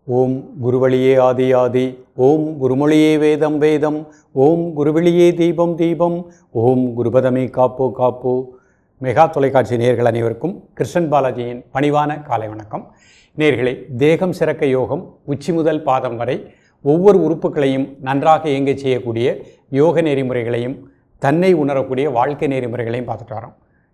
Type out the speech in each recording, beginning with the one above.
ஓம் குருவழியே ஆதி ஆதி ஓம் குருமொழியே வேதம் வேதம் ஓம் குருவெளியே தீபம் தீபம் ஓம் குருபதமே காப்போ காப்போ மெகா தொலைக்காட்சி நேர்கள் அனைவருக்கும் கிருஷ்ணன் பாலாஜியின் பணிவான காலை வணக்கம் நேர்களே தேகம் சிறக்க யோகம் உச்சி முதல் பாதம் வரை ஒவ்வொரு உறுப்புகளையும் நன்றாக இயங்கச் செய்யக்கூடிய யோக நெறிமுறைகளையும் தன்னை உணரக்கூடிய வாழ்க்கை நெறிமுறைகளையும் பார்த்துட்டு வரோம்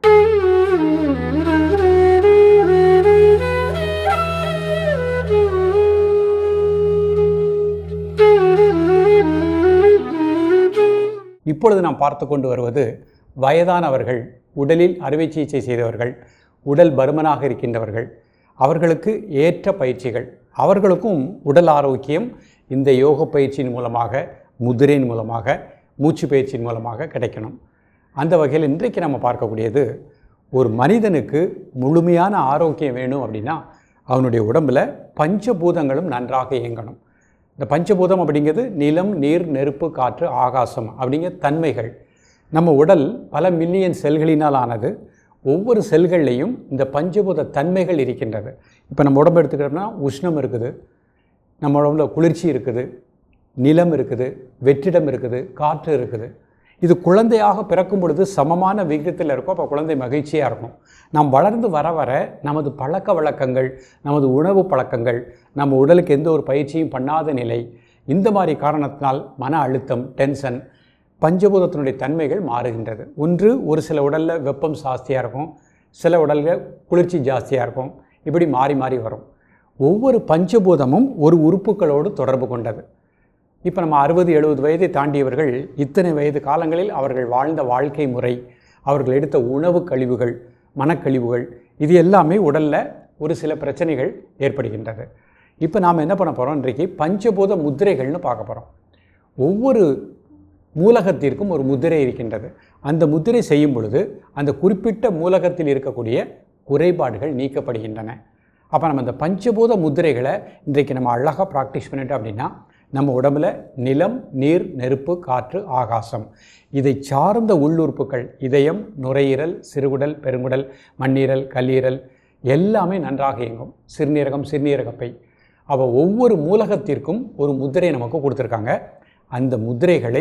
இப்பொழுது நாம் பார்த்து கொண்டு வருவது வயதானவர்கள் உடலில் அறுவை சிகிச்சை செய்தவர்கள் உடல் பருமனாக இருக்கின்றவர்கள் அவர்களுக்கு ஏற்ற பயிற்சிகள் அவர்களுக்கும் உடல் ஆரோக்கியம் இந்த யோக பயிற்சியின் மூலமாக முதிரையின் மூலமாக மூச்சு பயிற்சியின் மூலமாக கிடைக்கணும் அந்த வகையில் இன்றைக்கு நம்ம பார்க்கக்கூடியது ஒரு மனிதனுக்கு முழுமையான ஆரோக்கியம் வேணும் அப்படின்னா அவனுடைய உடம்பில் பஞ்சபூதங்களும் நன்றாக இயங்கணும் இந்த பஞ்சபூதம் அப்படிங்கிறது நிலம் நீர் நெருப்பு காற்று ஆகாசம் அப்படிங்கிற தன்மைகள் நம்ம உடல் பல மில்லியன் செல்களினால் ஆனது ஒவ்வொரு செல்கள்லேயும் இந்த பஞ்சபூத தன்மைகள் இருக்கின்றது இப்போ நம்ம உடம்பு எடுத்துக்கிட்டோம்னா உஷ்ணம் இருக்குது நம்ம உடம்புல குளிர்ச்சி இருக்குது நிலம் இருக்குது வெற்றிடம் இருக்குது காற்று இருக்குது இது குழந்தையாக பிறக்கும் பொழுது சமமான விகிதத்தில் இருக்கும் அப்போ குழந்தை மகிழ்ச்சியாக இருக்கும் நாம் வளர்ந்து வர வர நமது பழக்க வழக்கங்கள் நமது உணவு பழக்கங்கள் நம்ம உடலுக்கு எந்த ஒரு பயிற்சியும் பண்ணாத நிலை இந்த மாதிரி காரணத்தினால் மன அழுத்தம் டென்ஷன் பஞ்சபூதத்தினுடைய தன்மைகள் மாறுகின்றது ஒன்று ஒரு சில உடலில் வெப்பம் ஜாஸ்தியாக இருக்கும் சில உடலில் குளிர்ச்சி ஜாஸ்தியாக இருக்கும் இப்படி மாறி மாறி வரும் ஒவ்வொரு பஞ்சபூதமும் ஒரு உறுப்புகளோடு தொடர்பு கொண்டது இப்போ நம்ம அறுபது எழுபது வயதை தாண்டியவர்கள் இத்தனை வயது காலங்களில் அவர்கள் வாழ்ந்த வாழ்க்கை முறை அவர்கள் எடுத்த உணவு கழிவுகள் மனக்கழிவுகள் இது எல்லாமே உடலில் ஒரு சில பிரச்சனைகள் ஏற்படுகின்றது இப்போ நாம் என்ன பண்ண போகிறோம் இன்றைக்கு பஞ்சபூத முத்திரைகள்னு பார்க்க போகிறோம் ஒவ்வொரு மூலகத்திற்கும் ஒரு முத்திரை இருக்கின்றது அந்த முத்திரை செய்யும் பொழுது அந்த குறிப்பிட்ட மூலகத்தில் இருக்கக்கூடிய குறைபாடுகள் நீக்கப்படுகின்றன அப்போ நம்ம இந்த பஞ்சபூத முத்திரைகளை இன்றைக்கு நம்ம அழகாக ப்ராக்டிஸ் பண்ணிட்டோம் அப்படின்னா நம்ம உடம்புல நிலம் நீர் நெருப்பு காற்று ஆகாசம் இதை சார்ந்த உள்ளுறுப்புகள் இதயம் நுரையீரல் சிறுகுடல் பெருங்குடல் மண்ணீரல் கல்லீரல் எல்லாமே நன்றாக இயங்கும் சிறுநீரகம் சிறுநீரகப்பை அப்போ ஒவ்வொரு மூலகத்திற்கும் ஒரு முத்திரை நமக்கு கொடுத்துருக்காங்க அந்த முத்திரைகளை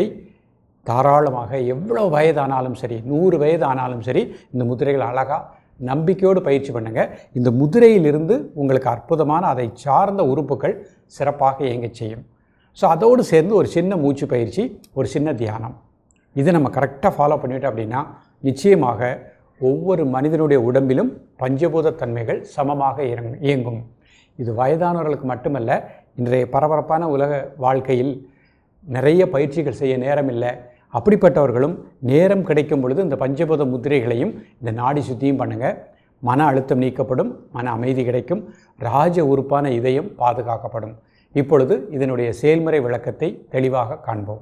தாராளமாக எவ்வளோ வயதானாலும் சரி நூறு வயது ஆனாலும் சரி இந்த முத்திரைகள் அழகாக நம்பிக்கையோடு பயிற்சி பண்ணுங்கள் இந்த முதிரையிலிருந்து உங்களுக்கு அற்புதமான அதை சார்ந்த உறுப்புகள் சிறப்பாக இயங்கச் செய்யும் ஸோ அதோடு சேர்ந்து ஒரு சின்ன மூச்சு பயிற்சி ஒரு சின்ன தியானம் இதை நம்ம கரெக்டாக ஃபாலோ பண்ணிட்டோம் அப்படின்னா நிச்சயமாக ஒவ்வொரு மனிதனுடைய உடம்பிலும் பஞ்சபூத தன்மைகள் சமமாக இறங் இயங்கும் இது வயதானவர்களுக்கு மட்டுமல்ல இன்றைய பரபரப்பான உலக வாழ்க்கையில் நிறைய பயிற்சிகள் செய்ய நேரம் இல்லை அப்படிப்பட்டவர்களும் நேரம் கிடைக்கும் பொழுது இந்த பஞ்சபூத முத்திரைகளையும் இந்த நாடி சுத்தியும் பண்ணுங்கள் மன அழுத்தம் நீக்கப்படும் மன அமைதி கிடைக்கும் ராஜ உறுப்பான இதயம் பாதுகாக்கப்படும் இப்பொழுது இதனுடைய செயல்முறை விளக்கத்தை தெளிவாக காண்போம்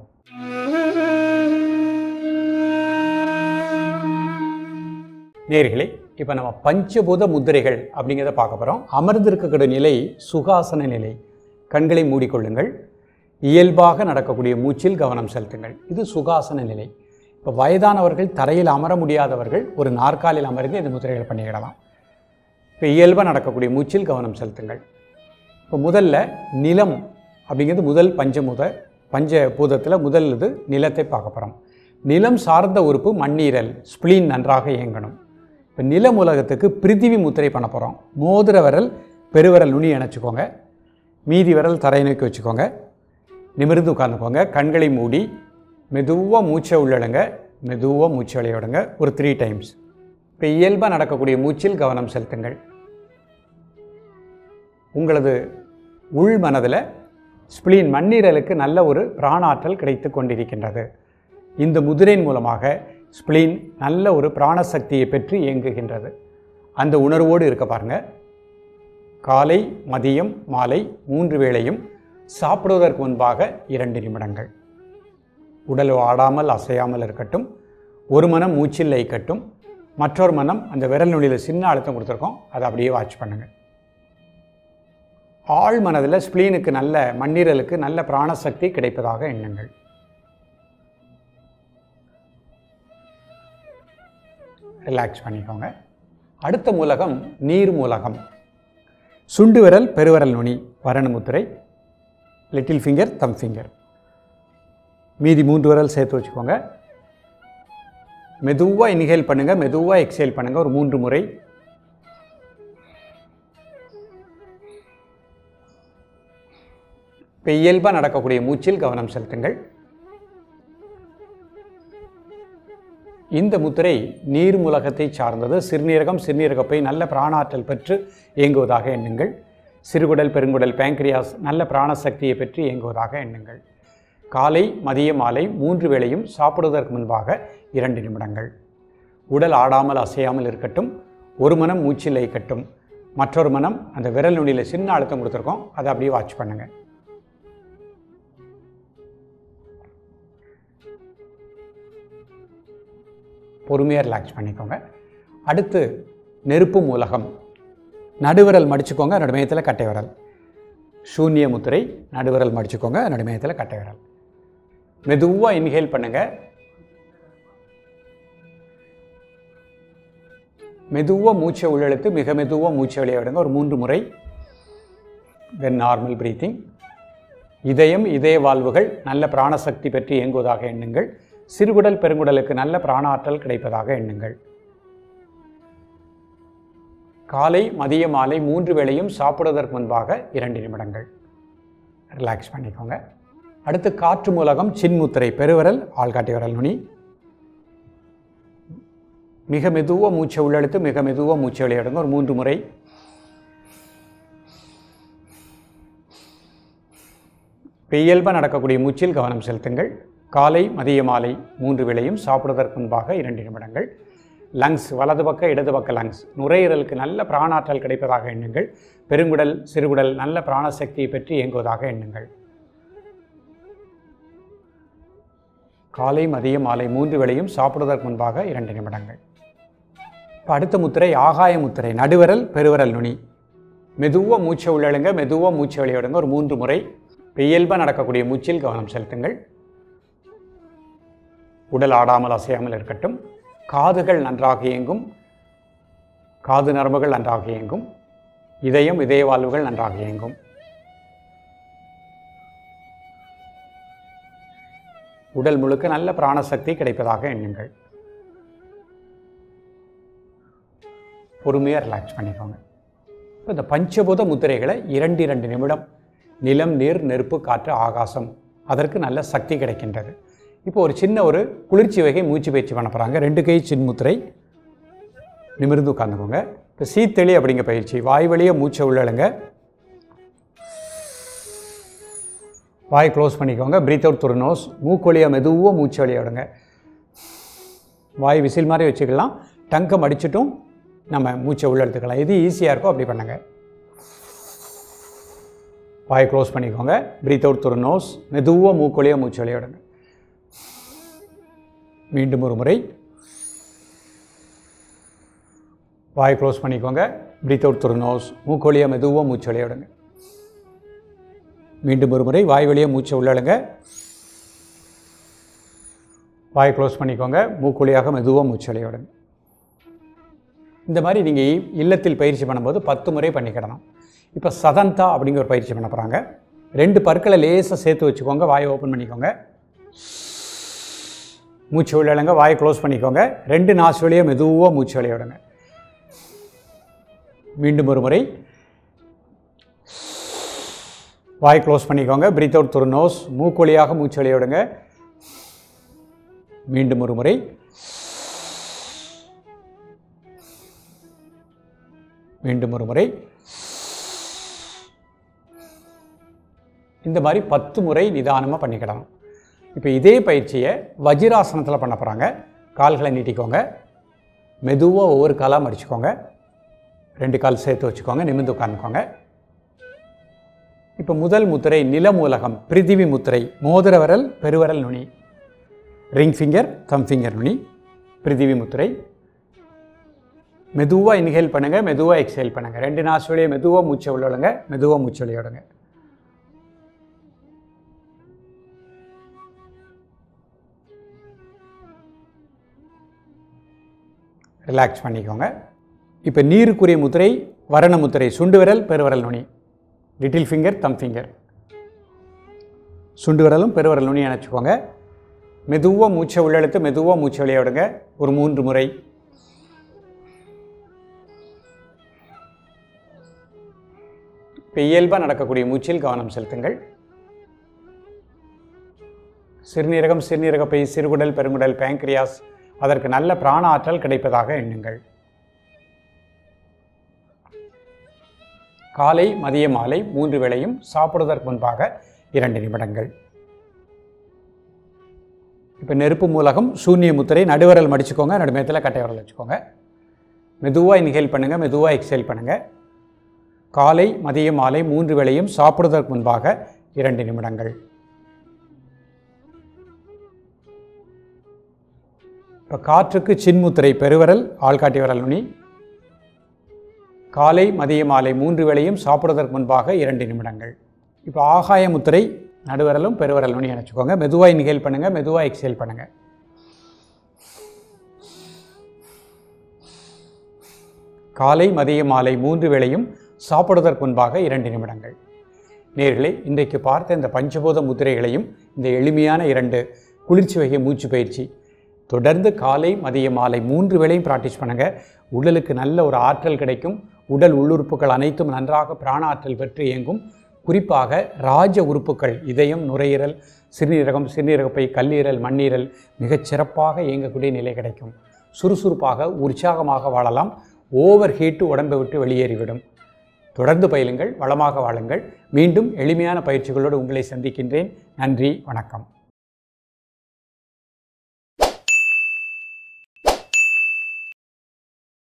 நேர்களே இப்போ நம்ம பஞ்சபூத முத்திரைகள் அப்படிங்கிறத பார்க்க போகிறோம் அமர்ந்திருக்கக்கூடிய நிலை சுகாசன நிலை கண்களை மூடிக்கொள்ளுங்கள் இயல்பாக நடக்கக்கூடிய மூச்சில் கவனம் செலுத்துங்கள் இது சுகாசன நிலை இப்போ வயதானவர்கள் தரையில் அமர முடியாதவர்கள் ஒரு நாற்காலில் அமர்ந்து இந்த முத்திரைகளை பண்ணிக்கிடலாம் இப்போ இயல்பாக நடக்கக்கூடிய மூச்சில் கவனம் செலுத்துங்கள் இப்போ முதல்ல நிலம் அப்படிங்கிறது முதல் பஞ்சமுத பஞ்சபூதத்தில் முதல் இது நிலத்தை பார்க்க போகிறோம் நிலம் சார்ந்த உறுப்பு மண்ணீரல் ஸ்பிளீன் நன்றாக இயங்கணும் இப்போ நில உலகத்துக்கு பிரித்திவி முத்திரை பண்ண போகிறோம் மோதிர விரல் பெருவிரல் நுனி இணைச்சிக்கோங்க மீதி விரல் தரை நோக்கி வச்சுக்கோங்க நிமிர்ந்து உட்காந்துக்கோங்க கண்களை மூடி மெதுவாக மூச்சை உள்ளடுங்க மெதுவாக மூச்சு விளையாடுங்க ஒரு த்ரீ டைம்ஸ் இப்போ இயல்பாக நடக்கக்கூடிய மூச்சில் கவனம் செலுத்துங்கள் உங்களது உள் மனதில் ஸ்பிளீன் மண்ணீரலுக்கு நல்ல ஒரு பிராணாற்றல் கிடைத்து கொண்டிருக்கின்றது இந்த முதிரையின் மூலமாக ஸ்பிளீன் நல்ல ஒரு பிராணசக்தியை பெற்று இயங்குகின்றது அந்த உணர்வோடு இருக்க பாருங்க காலை மதியம் மாலை மூன்று வேளையும் சாப்பிடுவதற்கு முன்பாக இரண்டு நிமிடங்கள் உடல் ஆடாமல் அசையாமல் இருக்கட்டும் ஒரு மனம் மூச்சில் லயிக்கட்டும் மற்றொரு மனம் அந்த விரல் நுனியில் சின்ன அழுத்தம் கொடுத்துருக்கோம் அதை அப்படியே வாட்ச் பண்ணுங்கள் ஆழ் மனதில் ஸ்பிளீனுக்கு நல்ல மண்ணீரலுக்கு நல்ல பிராணசக்தி கிடைப்பதாக எண்ணுங்கள் ரிலாக்ஸ் பண்ணிக்கோங்க அடுத்த மூலகம் நீர் மூலகம் சுண்டு விரல் பெருவிரல் நுனி வரண முத்திரை லிட்டில் ஃபிங்கர் தம் ஃபிங்கர் மீதி மூன்று விரல் சேர்த்து வச்சுக்கோங்க மெதுவாக இன்ஹேல் பண்ணுங்கள் மெதுவாக எக்ஸேல் பண்ணுங்கள் ஒரு மூன்று முறை இப்போ இயல்பாக நடக்கக்கூடிய மூச்சில் கவனம் செலுத்துங்கள் இந்த முத்திரை நீர்மூலகத்தை சார்ந்தது சிறுநீரகம் சிறுநீரகப்பை நல்ல பிராணாற்றல் பெற்று இயங்குவதாக எண்ணுங்கள் சிறுகுடல் பெருங்குடல் பேங்க்ரியாஸ் நல்ல பிராணசக்தியை பெற்று இயங்குவதாக எண்ணுங்கள் காலை மதிய மாலை மூன்று வேளையும் சாப்பிடுவதற்கு முன்பாக இரண்டு நிமிடங்கள் உடல் ஆடாமல் அசையாமல் இருக்கட்டும் ஒரு மனம் மூச்சில் இருக்கட்டும் மற்றொரு மனம் அந்த விரல் நுனியில் சின்ன அழுத்தம் கொடுத்துருக்கோம் அதை அப்படியே வாட்ச் பண்ணுங்கள் பொறுமையாக ரிலாக்ஸ் பண்ணிக்கோங்க அடுத்து நெருப்பு மூலகம் நடுவிரல் மடிச்சுக்கோங்க நடுமையத்தில் கட்டை விரல் சூன்ய முத்திரை நடுவிரல் மடிச்சுக்கோங்க நடுமையத்தில் கட்டை விரல் மெதுவாக இன்ஹேல் பண்ணுங்க மெதுவாக மூச்சை உள்ளெழுத்து மிக மெதுவாக மூச்சை வெளியே விடுங்க ஒரு மூன்று முறை தென் நார்மல் பிரீத்திங் இதயம் இதய வாழ்வுகள் நல்ல பிராணசக்தி பெற்று இயங்குவதாக எண்ணுங்கள் சிறுகுடல் பெருங்குடலுக்கு நல்ல பிராணாற்றல் கிடைப்பதாக எண்ணுங்கள் காலை மதிய மாலை மூன்று வேளையும் சாப்பிடுவதற்கு முன்பாக இரண்டு நிமிடங்கள் ரிலாக்ஸ் பண்ணிக்கோங்க அடுத்து காற்று மூலகம் சின்முத்திரை பெருவிரல் ஆள்காட்டி விரல் நுனி மிக மெதுவாக மூச்சை உள்ளெடுத்து மிக மெதுவாக மூச்சை வெளியிடுங்க ஒரு மூன்று முறை இப்போ இயல்பாக நடக்கக்கூடிய மூச்சில் கவனம் செலுத்துங்கள் காலை மதிய மாலை மூன்று வேளையும் சாப்பிடுவதற்கு முன்பாக இரண்டு நிமிடங்கள் லங்ஸ் வலது பக்க இடது பக்க லங்ஸ் நுரையீரலுக்கு நல்ல பிராணாற்றல் கிடைப்பதாக எண்ணுங்கள் பெருங்குடல் சிறுகுடல் நல்ல பிராணசக்தியை பெற்று இயங்குவதாக எண்ணுங்கள் காலை மதிய மாலை மூன்று வேளையும் சாப்பிடுவதற்கு முன்பாக இரண்டு நிமிடங்கள் இப்போ அடுத்த முத்திரை ஆகாய முத்திரை நடுவிரல் பெருவிரல் நுனி மெதுவாக மூச்சை உள்ளழுங்க மெதுவாக மூச்சை வெளியிடுங்க ஒரு மூன்று முறை இப்போ இயல்பாக நடக்கக்கூடிய மூச்சில் கவனம் செலுத்துங்கள் உடல் ஆடாமல் அசையாமல் இருக்கட்டும் காதுகள் நன்றாக இயங்கும் காது நரம்புகள் நன்றாக இயங்கும் இதயம் இதய வாழ்வுகள் நன்றாக இயங்கும் உடல் முழுக்க நல்ல பிராணசக்தி கிடைப்பதாக எண்ணுங்கள் பொறுமையாக ரிலாக்ஸ் பண்ணிக்கோங்க இப்போ இந்த பஞ்சபூத முத்திரைகளை இரண்டு இரண்டு நிமிடம் நிலம் நீர் நெருப்பு காற்று ஆகாசம் அதற்கு நல்ல சக்தி கிடைக்கின்றது இப்போ ஒரு சின்ன ஒரு குளிர்ச்சி வகை மூச்சு பயிற்சி பண்ண போகிறாங்க ரெண்டு கை சின்முத்திரை நிமிர்ந்து உட்காந்துக்கோங்க இப்போ சீத்தெளி அப்படிங்க பயிற்சி வாய் வழியே மூச்சை உள்ளழுங்க வாய் க்ளோஸ் பண்ணிக்கோங்க பிரீத் அவுட் துரு நோஸ் மூக்கொழியாக மெதுவாக மூச்சு வழியாக விடுங்க வாய் விசில் மாதிரி வச்சுக்கலாம் டங்கை மடிச்சிட்டும் நம்ம மூச்சை உள்ள எடுத்துக்கலாம் எது ஈஸியாக இருக்கோ அப்படி பண்ணுங்கள் வாய் க்ளோஸ் பண்ணிக்கோங்க பிரீத் அவுட் துரு நோஸ் மெதுவாக மூக்கொழியாக மூச்சு வழியாக விடுங்க மீண்டும் ஒரு முறை வாய் க்ளோஸ் பண்ணிக்கோங்க பிரீத் அவுட் துரு நோஸ் மூக்கொழியாக மெதுவாக மூச்சு வழியாக விடுங்க மீண்டும் ஒரு முறை வாய் வழியாக மூச்சை உள்ளழுங்க வாய் க்ளோஸ் பண்ணிக்கோங்க மூக்குழியாக மெதுவாக மூச்சு வழிய விடுங்க இந்த மாதிரி நீங்கள் இல்லத்தில் பயிற்சி பண்ணும்போது பத்து முறை பண்ணிக்கிடணும் இப்போ சதந்தா அப்படிங்கிற ஒரு பயிற்சி பண்ண போகிறாங்க ரெண்டு பற்களை லேசாக சேர்த்து வச்சுக்கோங்க வாயை ஓப்பன் பண்ணிக்கோங்க மூச்சு உள்ளழுங்க வாயை க்ளோஸ் பண்ணிக்கோங்க ரெண்டு நாசு வழியாக மெதுவாக மூச்சு வழிய விடுங்க மீண்டும் ஒரு முறை வாய் க்ளோஸ் பண்ணிக்கோங்க பிரீத் அவுட் துரு நோஸ் மூக்கொழியாக மூச்சு வெளிய விடுங்க மீண்டும் ஒரு முறை மீண்டும் ஒரு முறை இந்த மாதிரி பத்து முறை நிதானமாக பண்ணிக்கிடணும் இப்போ இதே பயிற்சியை வஜ்ராசனத்தில் பண்ண போகிறாங்க கால்களை நீட்டிக்கோங்க மெதுவாக ஒவ்வொரு காலாக மடிச்சுக்கோங்க ரெண்டு கால் சேர்த்து வச்சுக்கோங்க நிமிர்ந்து உட்காந்துக்கோங்க இப்போ முதல் முத்திரை நிலமூலகம் பிரிதிவி முத்திரை மோதிர விரல் பெருவரல் நுனி ரிங் ஃபிங்கர் தம் ஃபிங்கர் நுனி பிரிதிவி முத்திரை மெதுவாக இன்ஹேல் பண்ணுங்கள் மெதுவாக எக்ஸேல் பண்ணுங்கள் ரெண்டு நாசு வழியை மெதுவாக மூச்சை உள்ளடுங்க மெதுவாக மூச்சு வெளியிடுங்க ரிலாக்ஸ் பண்ணிக்கோங்க இப்போ நீருக்குரிய முத்திரை வரண முத்திரை சுண்டு விரல் பெருவரல் நுனி லிட்டில் ஃபிங்கர் தம் ஃபிங்கர் சுண்டு விரலும் பெருவிரல் நுனி அணைச்சிக்கோங்க மெதுவாக மூச்சை உள்ளெழுத்து மெதுவாக மூச்சை வெளியே விடுங்க ஒரு மூன்று முறை இப்போ இயல்பாக நடக்கக்கூடிய மூச்சில் கவனம் செலுத்துங்கள் சிறுநீரகம் சிறுநீரகப்பை சிறுகுடல் பெருங்குடல் பேங்க்ரியாஸ் அதற்கு நல்ல பிராண ஆற்றல் கிடைப்பதாக எண்ணுங்கள் காலை மதிய மாலை மூன்று வேளையும் சாப்பிடுவதற்கு முன்பாக இரண்டு நிமிடங்கள் இப்போ நெருப்பு மூலகம் சூன்ய முத்திரை நடுவரல் மடிச்சுக்கோங்க நடுமயத்தில் கட்டை விரல் வச்சுக்கோங்க மெதுவாக இன்ஹேல் பண்ணுங்கள் மெதுவாக எக்ஸேல் பண்ணுங்கள் காலை மதிய மாலை மூன்று வேளையும் சாப்பிடுவதற்கு முன்பாக இரண்டு நிமிடங்கள் இப்போ காற்றுக்கு சின்முத்திரை பெருவிரல் ஆள்காட்டி விரல் நுனி காலை மதிய மாலை மூன்று வேளையும் சாப்பிடுவதற்கு முன்பாக இரண்டு நிமிடங்கள் இப்போ ஆகாய முத்திரை நடுவிரலும் பெருவிரல் நுனி அணைச்சிக்கோங்க மெதுவாக இன்ஹேல் பண்ணுங்கள் மெதுவாக எக்ஸேல் பண்ணுங்கள் காலை மதிய மாலை மூன்று வேளையும் சாப்பிடுவதற்கு முன்பாக இரண்டு நிமிடங்கள் நேர்களே இன்றைக்கு பார்த்த இந்த பஞ்சபூத முத்திரைகளையும் இந்த எளிமையான இரண்டு குளிர்ச்சி வகை மூச்சு பயிற்சி தொடர்ந்து காலை மதிய மாலை மூன்று வேளையும் ப்ராக்டிஸ் பண்ணுங்கள் உடலுக்கு நல்ல ஒரு ஆற்றல் கிடைக்கும் உடல் உள்ளுறுப்புகள் அனைத்தும் நன்றாக பிராண ஆற்றல் பெற்று இயங்கும் குறிப்பாக ராஜ உறுப்புகள் இதயம் நுரையீரல் சிறுநீரகம் சிறுநீரகப்பை கல்லீரல் மண்ணீரல் மிகச் சிறப்பாக இயங்கக்கூடிய நிலை கிடைக்கும் சுறுசுறுப்பாக உற்சாகமாக வாழலாம் ஓவர் ஹீட்டு உடம்பை விட்டு வெளியேறிவிடும் தொடர்ந்து பயிலுங்கள் வளமாக வாழுங்கள் மீண்டும் எளிமையான பயிற்சிகளோடு உங்களை சந்திக்கின்றேன் நன்றி வணக்கம்